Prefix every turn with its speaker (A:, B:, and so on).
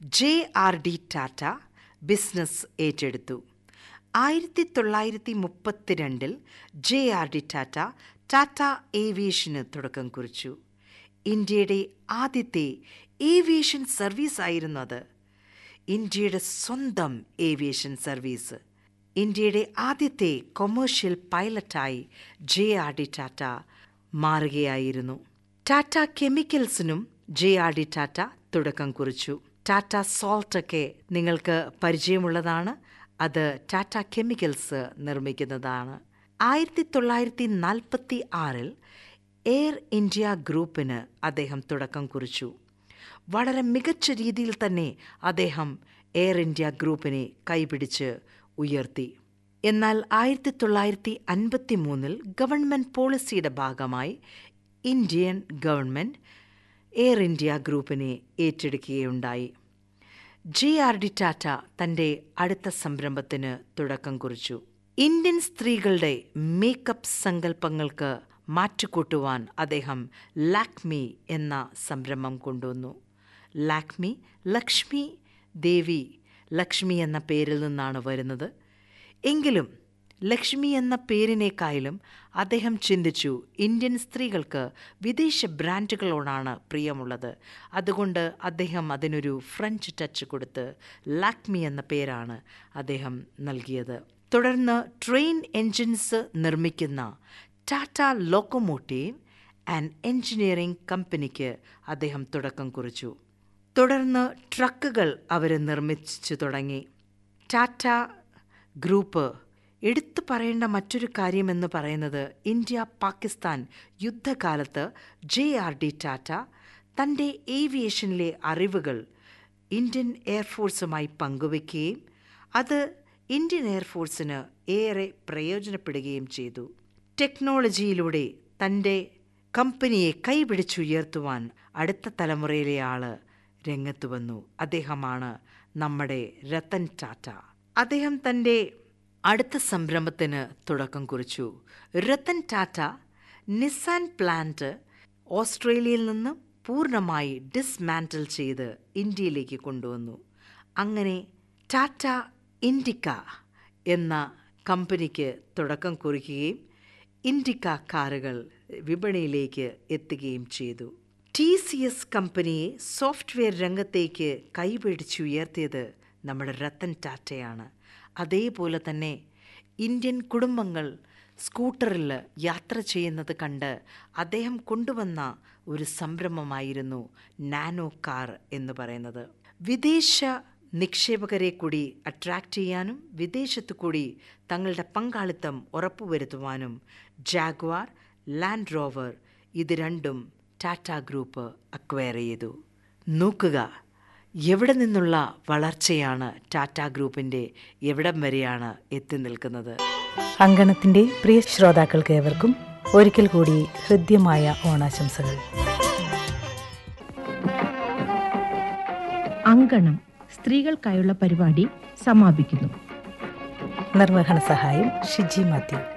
A: J R D Tata business ഏറ്റെടുത്തു ആയിരത്തി തൊള്ളായിരത്തി മുപ്പത്തിരണ്ടിൽ J R D Tata Tata ഏവിയേഷന് തുടക്കം കുറിച്ചു ഇന്ത്യയുടെ ആദ്യത്തെ ഏവിയേഷൻ സർവീസ് ആയിരുന്നു അത് ഇന്ത്യയുടെ സ്വന്തം ഏവിയേഷൻ സർവീസ് ഇന്ത്യയുടെ ആദ്യത്തെ കൊമേഴ്ഷ്യൽ പൈലറ്റായി ജെ ആർ ഡി ടാറ്റ മാറുകയായിരുന്നു ടാറ്റ കെമിക്കൽസിനും ജെ ആർ ഡി ടാറ്റ തുടക്കം കുറിച്ചു ടാറ്റ സോൾട്ടൊക്കെ നിങ്ങൾക്ക് പരിചയമുള്ളതാണ് അത് ടാറ്റ കെമിക്കൽസ് നിർമ്മിക്കുന്നതാണ് ആയിരത്തി തൊള്ളായിരത്തി നാൽപ്പത്തി ആറിൽ എയർ ഇന്ത്യ ഗ്രൂപ്പിന് അദ്ദേഹം തുടക്കം കുറിച്ചു വളരെ മികച്ച രീതിയിൽ തന്നെ അദ്ദേഹം എയർ ഇന്ത്യ ഗ്രൂപ്പിനെ കൈപിടിച്ച് ഉയർത്തി എന്നാൽ ആയിരത്തി തൊള്ളായിരത്തി അൻപത്തി മൂന്നിൽ ഗവൺമെൻറ് പോളിസിയുടെ ഭാഗമായി ഇന്ത്യൻ ഗവൺമെൻറ് എയർ ഇന്ത്യ ഗ്രൂപ്പിനെ ഏറ്റെടുക്കുകയുണ്ടായി ജെ ആർ ഡി ടാറ്റ തൻ്റെ അടുത്ത സംരംഭത്തിന് തുടക്കം കുറിച്ചു ഇന്ത്യൻ സ്ത്രീകളുടെ മേക്കപ്പ് സങ്കല്പങ്ങൾക്ക് മാറ്റുകൂട്ടുവാൻ അദ്ദേഹം ലാക്മി എന്ന സംരംഭം കൊണ്ടുവന്നു ലാക്മി ലക്ഷ്മി ദേവി ലക്ഷ്മി എന്ന പേരിൽ നിന്നാണ് വരുന്നത് എങ്കിലും ലക്ഷ്മി എന്ന പേരിനേക്കാളും അദ്ദേഹം ചിന്തിച്ചു ഇന്ത്യൻ സ്ത്രീകൾക്ക് വിദേശ ബ്രാൻഡുകളോടാണ് പ്രിയമുള്ളത് അതുകൊണ്ട് അദ്ദേഹം അതിനൊരു ഫ്രഞ്ച് ടച്ച് കൊടുത്ത് ലാക്മി എന്ന പേരാണ് അദ്ദേഹം നൽകിയത് തുടർന്ന് ട്രെയിൻ എൻജിൻസ് നിർമ്മിക്കുന്ന ടാറ്റ ലോക്കോമോട്ടീവ് ആൻഡ് എഞ്ചിനീയറിംഗ് കമ്പനിക്ക് അദ്ദേഹം തുടക്കം കുറിച്ചു തുടർന്ന് ട്രക്കുകൾ അവർ നിർമ്മിച്ചു തുടങ്ങി ടാറ്റ ഗ്രൂപ്പ് എടുത്തു പറയേണ്ട മറ്റൊരു കാര്യമെന്ന് പറയുന്നത് ഇന്ത്യ പാകിസ്ഥാൻ യുദ്ധകാലത്ത് ജെ ആർ ഡി ടാറ്റ തൻ്റെ ഏവിയേഷനിലെ അറിവുകൾ ഇന്ത്യൻ എയർഫോഴ്സുമായി പങ്കുവയ്ക്കുകയും അത് ഇന്ത്യൻ എയർഫോഴ്സിന് ഏറെ പ്രയോജനപ്പെടുകയും ചെയ്തു ടെക്നോളജിയിലൂടെ തൻ്റെ കമ്പനിയെ കൈപിടിച്ചുയർത്തുവാൻ അടുത്ത തലമുറയിലെ ആള് രംഗത്ത് വന്നു അദ്ദേഹമാണ് നമ്മുടെ രത്തൻ ടാറ്റ അദ്ദേഹം തൻ്റെ അടുത്ത സംരംഭത്തിന് തുടക്കം കുറിച്ചു രത്തൻ ടാറ്റ നിസാൻ പ്ലാന്റ് ഓസ്ട്രേലിയയിൽ നിന്ന് പൂർണ്ണമായി ഡിസ്മാൻറ്റിൽ ചെയ്ത് ഇന്ത്യയിലേക്ക് കൊണ്ടുവന്നു അങ്ങനെ ടാറ്റ ഇൻഡിക്ക എന്ന കമ്പനിക്ക് തുടക്കം കുറിക്കുകയും ഇൻഡിക്ക കാറുകൾ വിപണിയിലേക്ക് എത്തുകയും ചെയ്തു ടി സി എസ് കമ്പനിയെ സോഫ്റ്റ്വെയർ രംഗത്തേക്ക് കൈപിടിച്ചുയർത്തിയത് നമ്മുടെ രത്തൻ ടാറ്റയാണ് അതേപോലെ തന്നെ ഇന്ത്യൻ കുടുംബങ്ങൾ സ്കൂട്ടറിൽ യാത്ര ചെയ്യുന്നത് കണ്ട് അദ്ദേഹം കൊണ്ടുവന്ന ഒരു സംരംഭമായിരുന്നു നാനോ കാർ എന്ന് പറയുന്നത് വിദേശ നിക്ഷേപകരെ കൂടി അട്രാക്റ്റ് ചെയ്യാനും വിദേശത്തു കൂടി തങ്ങളുടെ പങ്കാളിത്തം ഉറപ്പുവരുത്തുവാനും ജാഗ്വാർ ലാൻഡ് റോവർ ഇത് രണ്ടും ടാറ്റ ഗ്രൂപ്പ് അക്വയർ ചെയ്തു നോക്കുക എവിടെ നിന്നുള്ള വളർച്ചയാണ് ടാറ്റ ഗ്രൂപ്പിൻ്റെ എവിടം വരെയാണ് എത്തി നിൽക്കുന്നത്
B: അങ്കണത്തിന്റെ പ്രിയ ശ്രോതാക്കൾക്ക് ഏവർക്കും ഒരിക്കൽ കൂടി ഹൃദ്യമായ ഓണാശംസകൾ
C: അങ്കണം സ്ത്രീകൾക്കായുള്ള പരിപാടി സമാപിക്കുന്നു
B: നിർവഹണ സഹായം ഷിജി മാത്യു